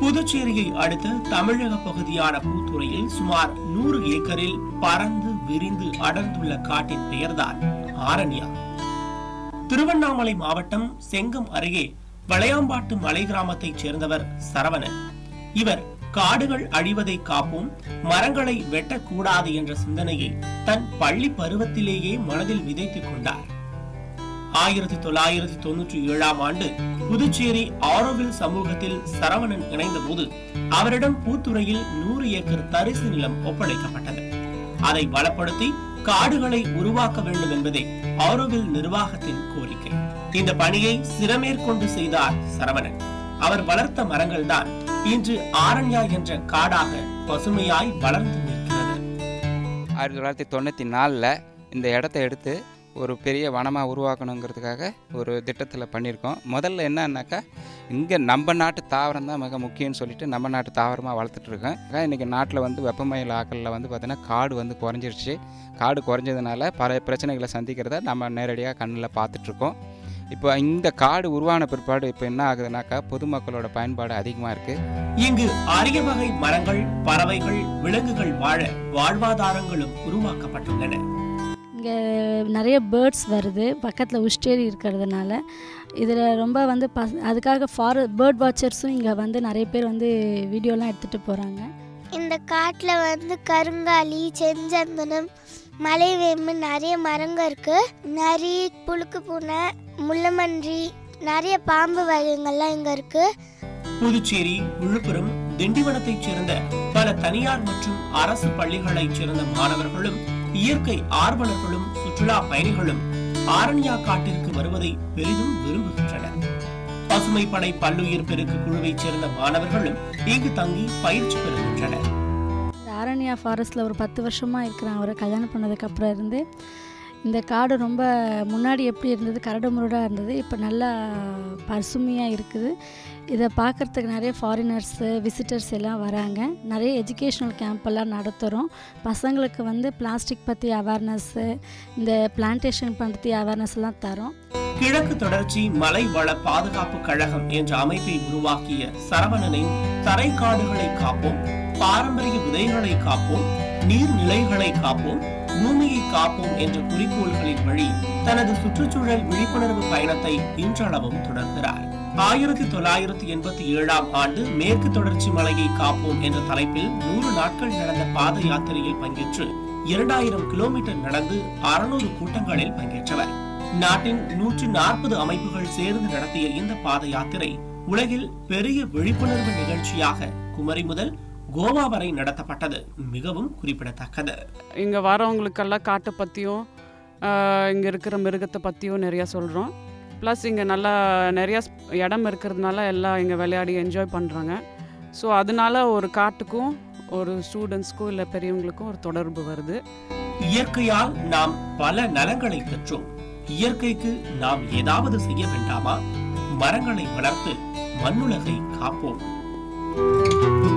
புதுச்சேரியை அடுத்த தமிழக பகுதியான பூத்துறையில் சுமார் நூறு ஏக்கரில் பறந்து விரிந்து அடர்ந்துள்ள காட்டின் பெயர்தான் ஆரண்யா திருவண்ணாமலை மாவட்டம் செங்கம் அருகே வளையாம்பாட்டு மலை கிராமத்தைச் சேர்ந்தவர் சரவணன் இவர் காடுகள் அழிவதை காப்போம் மரங்களை வெட்டக்கூடாது என்ற சிந்தனையை தன் பள்ளி பருவத்திலேயே மனதில் விதைத்துக் கொண்டார் ஆயிரத்தி தொள்ளாயிரத்தி தொன்னூற்றி ஏழாம் ஆண்டு புதுச்சேரி ஆரோவில் சமூகத்தில் சரவணன் இணைந்தபோது அவரிடம் பூத்துறையில் நூறு ஏக்கர் தரிசு நிலம் ஒப்படைக்கப்பட்டது அதை வளப்படுத்தி காடுகளை உருவாக்க வேண்டும் என்பதே ஆரோவில் நிர்வாகத்தின் கோரிக்கை இந்த பணியை சிறமேற்கொண்டு செய்தார் சரவணன் அவர் வளர்த்த மரங்கள்தான் இன்று ஆரண்யா என்ற காடாக பசுமையாய் வளர்ந்து நிற்கிறது ஆயிரத்தி தொள்ளாயிரத்தி தொண்ணூற்றி நாலில் இந்த இடத்த எடுத்து ஒரு பெரிய வனமாக உருவாக்கணுங்கிறதுக்காக ஒரு திட்டத்தில் பண்ணியிருக்கோம் முதல்ல என்னன்னாக்கா இங்கே நம்ம நாட்டு தாவரம் தான் மிக முக்கியம்னு சொல்லிட்டு நம்ம நாட்டு தாவரமாக வளர்த்துட்ருக்கோம் இன்றைக்கி நாட்டில் வந்து வெப்பமயல் ஆக்கலில் வந்து பார்த்திங்கன்னா காடு வந்து குறைஞ்சிருச்சு காடு குறைஞ்சதுனால பல பிரச்சனைகளை சந்திக்கிறத நம்ம நேரடியாக கண்ணில் பார்த்துட்ருக்கோம் இப்போ இந்த காடு உருவான பிற்பாடு இப்போ என்ன ஆகுதுனாக்கா பொதுமக்களோட பயன்பாடு அதிகமாக இருக்குது இங்கு அரிய வகை மரங்கள் பறவைகள் விலங்குகள் வாழ வாழ்வாதாரங்களும் உருவாக்கப்பட்டுள்ளன இங்கே நிறைய பேர்ட்ஸ் வருது பக்கத்தில் உஷ்டேரி இருக்கிறதுனால இதில் ரொம்ப வந்து பஸ் அதுக்காக ஃபார பேர்ட் வாட்சர்ஸும் இங்கே வந்து நிறைய பேர் வந்து வீடியோலாம் எடுத்துகிட்டு போகிறாங்க இந்த காட்டில் வந்து கருங்காலி செஞ்சந்தனம் மலைவேம்பு நிறைய மரங்க இருக்கு நரி புழுக்கு பூனை முள்ளமன்றி நிறைய பாம்பு வகைகள்லாம் இங்கே இருக்கு புதுச்சேரி விழுப்புரம் திண்டிவனத்தைச் சேர்ந்த பல தனியார் மற்றும் அரசு பள்ளிகளைச் சேர்ந்த மாணவர்களும் இயற்கை ஆர்வலர்களும் சுற்றுலா பயணிகளும் ஆரண்யா காட்டிற்கு வருவதை பெரிதும் விரும்புகின்றனர் பசுமை படை பல்லுயிர் பெருக்கு குழுவைச் சேர்ந்த மாணவர்களும் இங்கு தங்கி பயிற்சி பெறுகின்றனர் இந்த ஆரண்யா ஃபாரஸ்ட்டில் ஒரு பத்து வருஷமாக இருக்கிறேன் அவரை கல்யாணம் பண்ணதுக்கப்புறம் இருந்து இந்த காடு ரொம்ப முன்னாடி எப்படி இருந்தது கரடு முரடாக இருந்தது இப்போ நல்லா பசுமையாக இருக்குது இதை பார்க்குறதுக்கு நிறைய ஃபாரினர்ஸு விசிட்டர்ஸ் எல்லாம் வராங்க நிறைய எஜுகேஷ்னல் கேம்ப் எல்லாம் நடத்துகிறோம் பசங்களுக்கு வந்து பிளாஸ்டிக் பற்றி அவேர்னஸ்ஸு இந்த பிளான்டேஷன் பற்றி அவேர்னஸ் எல்லாம் தரோம் கிழக்கு தொடர்ச்சி மலை வள பாதுகாப்பு கழகம் என்ற அமைப்பை உருவாக்கிய சரவணனின் தரைக்காடுகளை காப்போம் பாரம்பரிய விதைகளை காப்போம் நீர்நிலைகளை காப்போம் பூமியை காப்போம் என்ற குறிக்கோள்களின் வழி தனது சுற்றுச்சூழல் விழிப்புணர்வு பயணத்தை இன்றளவும் தொடர்கிறார் ஆயிரத்தி தொள்ளாயிரத்தி எண்பத்தி ஏழாம் ஆண்டு மேற்கு தொடர்ச்சி மலையை காப்போம் என்ற தலைப்பில் நூறு நாட்கள் நடந்த பாத யாத்திரையில் பங்கேற்று இரண்டாயிரம் கிலோமீட்டர் நடந்து அறுநூறு கூட்டங்களில் பங்கேற்றவர் நாட்டின் நூற்று நாற்பது அமைப்புகள் சேர்ந்து நடத்திய இந்த பாத யாத்திரை உலகில் பெரிய விழிப்புணர்வு நிகழ்ச்சியாக குமரி முதல் கோவா வரை நடத்தப்பட்டது மிகவும் குறிப்பிடத்தக்கது இங்கே வரவங்களுக்கெல்லாம் காட்டை பற்றியும் இங்கே இருக்கிற மிருகத்தை பற்றியும் நிறையா சொல்கிறோம் ப்ளஸ் இங்கே நல்லா நிறையா ஸ்ப்- இடம் இருக்கிறதுனால எல்லாம் இங்கே விளையாடி என்ஜாய் பண்ணுறாங்க ஸோ அதனால ஒரு காட்டுக்கும் ஒரு ஸ்டூடெண்ட்ஸ்க்கும் இல்லை பெரியவங்களுக்கும் ஒரு தொடர்பு வருது இயற்கையால் நாம் பல நலங்களை பெற்றோம் இயற்கைக்கு நாம் ஏதாவது செய்ய வேண்டாமா மரங்களை வளர்த்து மண்ணுலகை காப்போம்